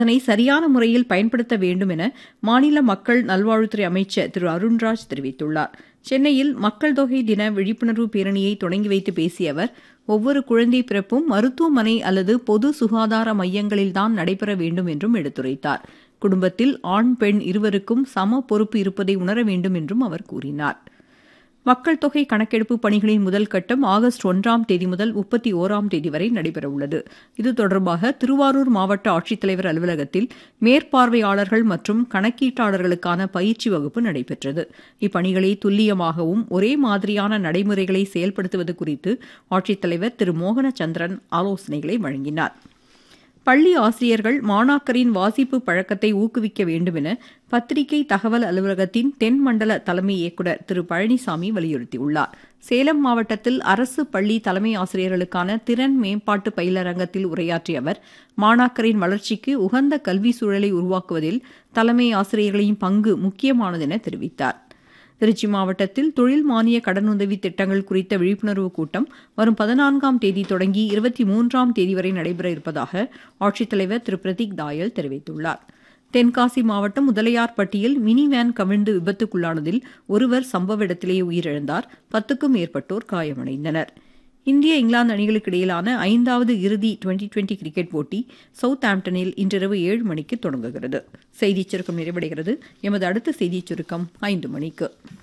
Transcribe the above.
அதனை சரியான முறையில் பயன்படுத்த வேண்டும் என மாநில மக்கள் நல்வாழ்வுத்துறை அமைச்சர் திரு அருண்ராஜ் தெரிவித்துள்ளார் சென்னையில் மக்கள் தொகை தின விழிப்புணர்வு பேரணியை தொடங்கி வைத்து பேசிய அவர் ஒவ்வொரு குழந்தை பிறப்பும் மருத்துவமனை அல்லது பொது சுகாதார மையங்களில்தான் நடைபெற வேண்டும் என்றும் எடுத்துரைத்தார் குடும்பத்தில் ஆண் பெண் இருவருக்கும் சம பொறுப்பு இருப்பதை உணர வேண்டும் என்றும் அவர் கூறினார் மக்கள் தொகை கணக்கெடுப்பு பணிகளின் முதல் கட்டம் ஆகஸ்ட் ஒன்றாம் தேதி முதல் முப்பத்தி ஓராம் தேதி வரை நடைபெறவுள்ளது இது தொடர்பாக திருவாரூர் மாவட்ட ஆட்சித்தலைவர் அலுவலகத்தில் மேற்பார்வையாளர்கள் மற்றும் கணக்கீட்டாளர்களுக்கான பயிற்சி வகுப்பு நடைபெற்றது இப்பணிகளை துல்லியமாகவும் ஒரே மாதிரியான நடைமுறைகளை செயல்படுத்துவது குறித்து ஆட்சித்தலைவர் திரு மோகனச்சந்திரன் ஆலோசனைகளை வழங்கினார் பள்ளி ஆசிரியர்கள் மாணாக்கரின் வாசிப்பு பழக்கத்தை ஊக்குவிக்க வேண்டும் என பத்திரிகை தகவல் அலுவலகத்தின் தென் மண்டல தலைமை இயக்குநர் திரு பழனிசாமி வலியுறுத்தியுள்ளார் சேலம் மாவட்டத்தில் அரசு பள்ளி தலைமை ஆசிரியர்களுக்கான திறன் மேம்பாட்டு பயிலரங்கத்தில் உரையாற்றிய அவர் மாணாக்கரின் வளர்ச்சிக்கு உகந்த கல்வி சூழலை உருவாக்குவதில் தலைமை ஆசிரியர்களின் பங்கு முக்கியமானது என தெரிவித்தார் திருச்சி மாவட்டத்தில் தொழில் மானிய கடனுதவி திட்டங்கள் குறித்த விழிப்புணர்வு கூட்டம் வரும் பதினான்காம் தேதி தொடங்கி இருபத்தி மூன்றாம் தேதி வரை நடைபெற இருப்பதாக ஆட்சித்தலைவர் திரு பிரதீக் தாயல் தெரிவித்துள்ளார் தென்காசி மாவட்டம் முதலையார்பட்டியில் மினி வேன் கவிழ்ந்து விபத்துக்குள்ளானதில் ஒருவர் சம்பவ இடத்திலேயே உயிரிழந்தார் பத்துக்கும் மேற்பட்டோர் காயமடைந்தனர் இந்திய இங்கிலாந்து அணிகளுக்கு இடையிலான ஐந்தாவது இறுதி டுவெண்டி டுவெண்டி கிரிக்கெட் போட்டி சவுத் ஆம்டனில் இன்றிரவு ஏழு மணிக்கு தொடங்குகிறது செய்திச் சுருக்கம் நிறைவடைகிறது எமது அடுத்த செய்திச் சுருக்கம் ஐந்து மணிக்கு